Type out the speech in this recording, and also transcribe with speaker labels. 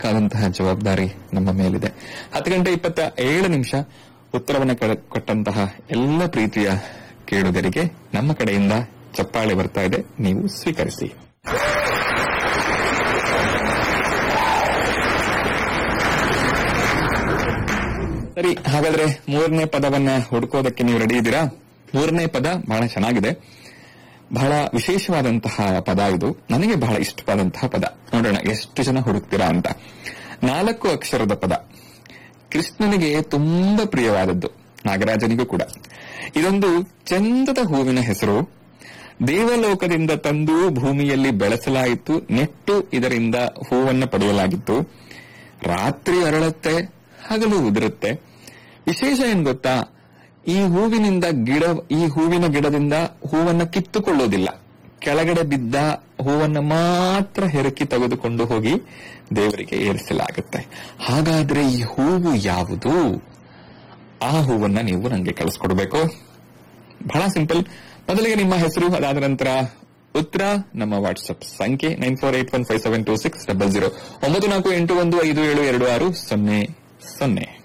Speaker 1: ಕಳಿಸಬೇಕಾದಂತಹ ಜವಾಬ್ದಾರಿ ನಮ್ಮ ಮೇಲಿದೆ ಹತ್ತು ಗಂಟೆ ಇಪ್ಪತ್ತ ಏಳು ನಿಮಿಷ ಉತ್ತರವನ್ನು ಕಡ- ಕೊಟ್ಟಂತಹ ಎಲ್ಲ ಪ್ರೀತಿಯ ಕೇಳುಗರಿಗೆ ನಮ್ಮ ಕಡೆಯಿಂದ ಚಪ್ಪಾಳೆ ಬರ್ತಾ ಇದೆ ನೀವು ಸ್ವೀಕರಿಸಿ ಸರಿ ಹಾಗಾದ್ರೆ ಮೂರನೇ ಪದವನ್ನ ಹುಡುಕೋದಕ್ಕೆ ನೀವು ರೆಡಿ ಇದ್ದೀರಾ ಮೂರನೇ ಪದ ಬಹಳ ಚೆನ್ನಾಗಿದೆ ಬಹಳ ವಿಶೇಷವಾದಂತಹ ಪದ ಇದು ನನಗೆ ಬಹಳ ಇಷ್ಟವಾದಂತಹ ಪದ ನೋಡೋಣ ಎಷ್ಟು ಜನ ಹುಡುಕ್ತೀರಾ ಅಂತ ನಾಲ್ಕು ಅಕ್ಷರದ ಪದ ಕೃಷ್ಣನಿಗೆ ತುಂಬಾ ಪ್ರಿಯವಾದದ್ದು ನಾಗರಾಜನಿಗೂ ಕೂಡ ಇದೊಂದು ಚಂದದ ಹೂವಿನ ಹೆಸರು ದೇವಲೋಕದಿಂದ ತಂದು ಭೂಮಿಯಲ್ಲಿ ಬೆಳೆಸಲಾಯಿತು ನೆಟ್ಟು ಇದರಿಂದ ಹೂವನ್ನು ಪಡೆಯಲಾಗಿತ್ತು ರಾತ್ರಿ ಅರಳುತ್ತೆ ಹಗಲು ಉದುರುತ್ತೆ ವಿಶೇಷ ಏನ್ ಗೊತ್ತಾ ಈ ಹೂವಿನಿಂದ ಗಿಡ ಈ ಹೂವಿನ ಗಿಡದಿಂದ ಹೂವನ್ನ ಕಿತ್ತುಕೊಳ್ಳೋದಿಲ್ಲ ಕೆಳಗಡೆ ಬಿದ್ದ ಹೂವನ್ನ ಮಾತ್ರ ಹೆರಕಿ ತೆಗೆದುಕೊಂಡು ಹೋಗಿ ದೇವರಿಗೆ ಏರಿಸಲಾಗುತ್ತೆ ಹಾಗಾದ್ರೆ ಈ ಹೂವು ಯಾವುದು ಆ ಹೂವನ್ನ ನೀವು ನನಗೆ ಕಳಿಸ್ಕೊಡ್ಬೇಕು ಬಹಳ ಸಿಂಪಲ್ ಮೊದಲಿಗೆ ನಿಮ್ಮ ಹೆಸರು ಅದಾದ ನಂತರ ಉತ್ತರ ನಮ್ಮ ವಾಟ್ಸ್ಆಪ್ ಸಂಖ್ಯೆ nine four eight one five seven two six double zero ಒಂಬತ್ತು ನಾಲ್ಕು ಎಂಟು ಒಂದು ಐದು ಏಳು ಎರಡು ಆರು ಸೊನ್ನೆ ಸೊನ್ನೆ